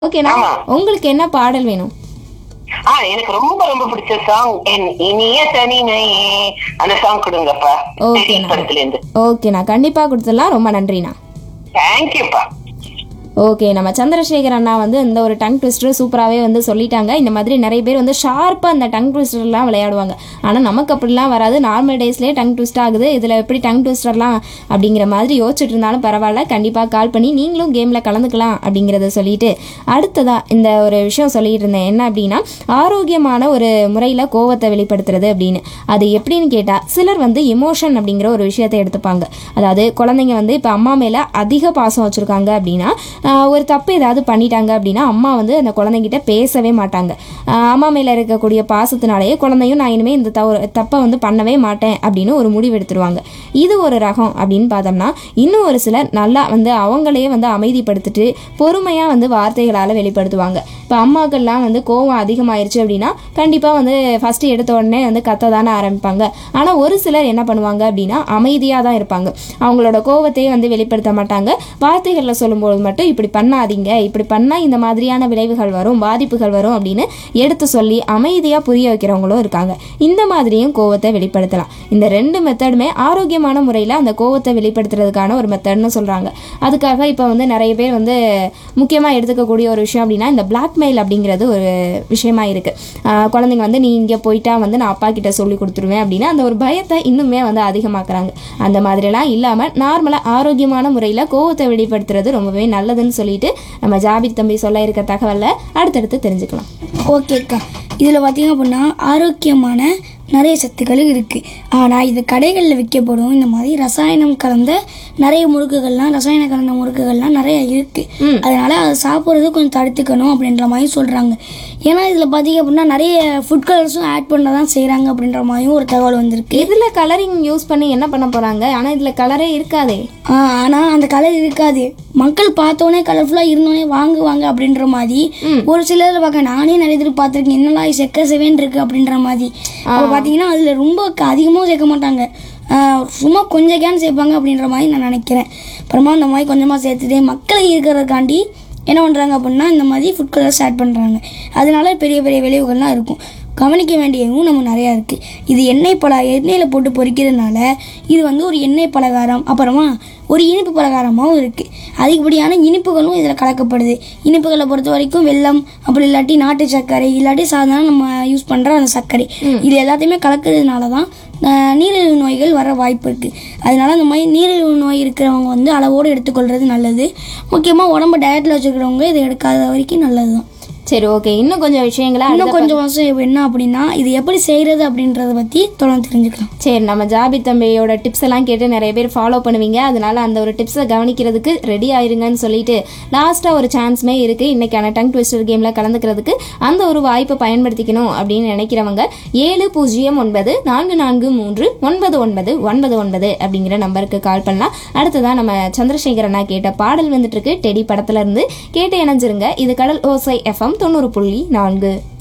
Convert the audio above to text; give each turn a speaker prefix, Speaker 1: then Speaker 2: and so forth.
Speaker 1: ஓகேண்ணா
Speaker 2: ஆமா.
Speaker 1: உங்களுக்கு என்ன பாடல் வேணும்
Speaker 2: ஆ எனக்கு ரொம்ப ரொம்ப பிடிச்ச சாங் என் இனிய தனிமையே அந்த சாங் கொடுங்கப்பா
Speaker 1: ஓகேண்ணா.
Speaker 2: படத்துல இருந்து
Speaker 1: ஓகேண்ணா கண்டிப்பாக கொடுத்துடலாம் ரொம்ப நன்றிண்ணா
Speaker 2: தேங்க்யூப்பா
Speaker 1: ஓகே நம்ம சந்திரசேகர் அண்ணா வந்து இந்த ஒரு டங் ட்விஸ்டர் சூப்பராகவே வந்து சொல்லிட்டாங்க இந்த மாதிரி நிறைய பேர் வந்து ஷார்ப்பாக அந்த டங் ட்விஸ்டர்லாம் விளையாடுவாங்க ஆனால் நமக்கு அப்படிலாம் வராது நார்மல் டேஸ்லேயே டங் ட்விஸ்ட் ஆகுது இதில் எப்படி டங் ட்விஸ்டர்லாம் அப்படிங்கிற மாதிரி யோசிச்சுட்டு இருந்தாலும் பரவாயில்ல கண்டிப்பாக கால் பண்ணி நீங்களும் கேமில் கலந்துக்கலாம் அப்படிங்கிறத சொல்லிட்டு அடுத்ததாக இந்த ஒரு விஷயம் சொல்லிட்டு இருந்தேன் என்ன அப்படின்னா ஆரோக்கியமான ஒரு முறையில் கோவத்தை வெளிப்படுத்துறது அப்படின்னு அது எப்படின்னு கேட்டால் சிலர் வந்து எமோஷன் அப்படிங்கிற ஒரு விஷயத்தை எடுத்துப்பாங்க அதாவது குழந்தைங்க வந்து இப்போ அம்மா மேலே அதிக பாசம் வச்சுருக்காங்க அப்படின்னா ஆஹ், ஒரு தப்பு ஏதாவது பண்ணிட்டாங்க அப்படின்னா அம்மா வந்து அந்த குழந்தைங்கிட்ட பேசவே மாட்டாங்க ஆஹ், அம்மா மேலே இருக்கக்கூடிய பாசத்தினாலேயே குழந்தையும் நான் இனிமேல் இந்த தவறு தப்பை வந்து பண்ணவே மாட்டேன் அப்படின்னு ஒரு முடிவு எடுத்துருவாங்க இது ஒரு ரகம் அப்படின்னு பார்த்தோம்னா இன்னும் ஒரு சிலர் நல்லா வந்து அவங்களே வந்து அமைதிப்படுத்திட்டு பொறுமையாக வந்து வார்த்தைகளால் வெளிப்படுத்துவாங்க இப்போ அம்மாக்கள்லாம் வந்து கோவம் அதிகமாயிருச்சு அப்படின்னா கண்டிப்பாக வந்து ஃபஸ்ட்டு எடுத்த உடனே வந்து கத்த தானே ஆரம்பிப்பாங்க ஆனால் ஒரு சிலர் என்ன பண்ணுவாங்க அப்படின்னா அமைதியாக தான் இருப்பாங்க அவங்களோட கோவத்தையே வந்து வெளிப்படுத்த மாட்டாங்க வார்த்தைகளில் சொல்லும்போது மட்டும் இப்படி பண்ணாதீங்க இப்படி பண்ணால் இந்த மாதிரியான விளைவுகள் வரும் பாதிப்புகள் வரும் அப்படின்னு எடுத்து சொல்லி அமைதியாக புரிய வைக்கிறவங்களும் இருக்காங்க இந்த மாதிரியும் கோவத்தை வெளிப்படுத்தலாம் இந்த ரெண்டு மெத்தடுமே ஆரோக்கியமான முறையில் அந்த கோவத்தை வெளிப்படுத்துறதுக்கான ஒரு மெத்தட்னு சொல்கிறாங்க அதுக்காக இப்போ வந்து நிறைய பேர் வந்து முக்கியமாக எடுத்துக்கக்கூடிய ஒரு விஷயம் அப்படின்னா இந்த பிளாக்மெயில் அப்படிங்கிறது ஒரு விஷயமா இருக்குது குழந்தைங்க வந்து நீ இங்கே போயிட்டா வந்து நான் அப்பா கிட்ட சொல்லி கொடுத்துருவேன் அப்படின்னா அந்த ஒரு பயத்தை இன்னுமே வந்து அதிகமாக்குறாங்க அந்த மாதிரிலாம் இல்லாமல் நார்மலாக ஆரோக்கியமான முறையில் கோவத்தை வெளிப்படுத்துறது ரொம்பவே நல்லதுன்னு சொல்லிட்டு நம்ம ஜாபித் தம்பி சொல்ல இருக்க தகவலை அடுத்தடுத்து தெரிஞ்சுக்கலாம்
Speaker 3: ஓகேக்கா இதில் பார்த்தீங்க அப்படின்னா ஆரோக்கியமான நிறைய சத்துக்கள் இருக்குது ஆனால் இது கடைகளில் விற்கப்படும் இந்த மாதிரி ரசாயனம் கலந்த நிறைய முறுக்குகள்லாம் ரசாயனம் கலந்த முறுக்குகள்லாம் நிறைய இருக்குது அதனால் அதை சாப்பிட்றது கொஞ்சம் தடுத்துக்கணும் அப்படின்ற மாதிரி சொல்கிறாங்க ஏன்னா இதில் பார்த்தீங்க அப்படின்னா நிறைய ஃபுட் கலர்ஸும் ஆட் பண்ண தான் செய்கிறாங்க அப்படின்ற மாதிரியும் ஒரு தகவல் வந்திருக்கு
Speaker 1: இதில் கலரிங் யூஸ் பண்ணி என்ன பண்ண போகிறாங்க ஆனால் இதில் கலரே இருக்காதே
Speaker 3: ஆ, ஆனா அந்த கலர் இருக்காது மக்கள் பார்த்தோன்னே கலர்ஃபுல்லா இருந்தோடனே வாங்குவாங்க அப்படின்ற மாதிரி ஒரு சிலர் பார்க்க நானே நிறைய பேர் பார்த்துருக்கேன் என்னடா இது செக்க செவேன் இருக்கு அப்படின்ற மாதிரி அப்போ பார்த்தீங்கன்னா அதில் ரொம்ப க- அதிகமாவும் சேர்க்க மாட்டாங்க ஆ, சும்மா கொஞ்சம் கேன் சேர்ப்பாங்க அப்படின்ற மாதிரி நான் நினைக்கிறேன் அப்புறமா அந்த மாதிரி கொஞ்சமாக சேர்த்துட்டு மக்களை இருக்கிறதுக்காண்டி என்ன பண்ணுறாங்க அப்படின்னா இந்த மாதிரி ஃபுட் கலர்ஸ் ஆட் பண்ணுறாங்க அதனால பெரிய பெரிய விளைவுகள்லாம் இருக்கும் கவனிக்க வேண்டியதும் நம்ம நிறையா இருக்குது இது எண்ணெய் பல எண்ணெயில் போட்டு பொரிக்கிறதுனால இது வந்து ஒரு எண்ணெய் பலகாரம் அப்புறமா ஒரு இனிப்பு பலகாரமாகவும் இருக்குது அதிகப்படியான இனிப்புகளும் இதில் கலக்கப்படுது இனிப்புகளை பொறுத்த வரைக்கும் வெல்லம் அப்படி இல்லாட்டி நாட்டு சர்க்கரை இல்லாட்டி சாதாரண நம்ம யூஸ் பண்ணுற அந்த சர்க்கரை இது எல்லாத்தையுமே கலக்கிறதுனால தான் ஆஹ், நீரிழிவு நோய்கள் வர வாய்ப்பு இருக்குது அதனால அந்த மாதிரி நீரிழிவு நோய் இருக்கிறவங்க வந்து அளவோடு எடுத்துக்கொள்வது நல்லது முக்கியமாக உடம்பு டயட்டில் வச்சுக்கிறவங்க இதை எடுக்காத வரைக்கும் நல்லது தான்
Speaker 1: சரி ஓகே இன்னும் கொஞ்சம் விஷயங்களை
Speaker 3: இன்னும்
Speaker 1: அடுத்த
Speaker 3: கொஞ்சம் வருஷம் என்ன அப்படின்னா இது எப்படி செய்கிறது அப்படின்றத பற்றி தொடர்ந்து தெரிஞ்சுக்கலாம்
Speaker 1: சரி நம்ம ஜாபி தம்பியோட டிப்ஸ் எல்லாம் கேட்டு நிறைய பேர் ஃபாலோ பண்ணுவீங்க அதனால அந்த ஒரு டிப்ஸை கவனிக்கிறதுக்கு ரெடி ஆயிருங்கன்னு சொல்லிட்டு லாஸ்ட்டாக ஒரு சான்ஸுமே இருக்குது இன்னைக்கான டங் ட்விஸ்டர் கேமில் கலந்துக்கிறதுக்கு அந்த ஒரு வாய்ப்பை பயன்படுத்திக்கணும் அப்படின்னு நினைக்கிறவங்க ஏழு பூஜ்ஜியம் ஒன்பது நான்கு நான்கு மூன்று ஒன்பது ஒன்பது ஒன்பது ஒன்பது அப்படிங்கிற நம்பருக்கு கால் பண்ணலாம் அடுத்ததான் நம்ம சந்திரசேகர் அண்ணா கேட்ட பாடல் வந்துட்டு இருக்கு டெடி படத்துல இருந்து கேட்டு இணைஞ்சிருங்க இது கடல் ஓசை எஃப்எம் தொண்ணூறு புள்ளி நான்கு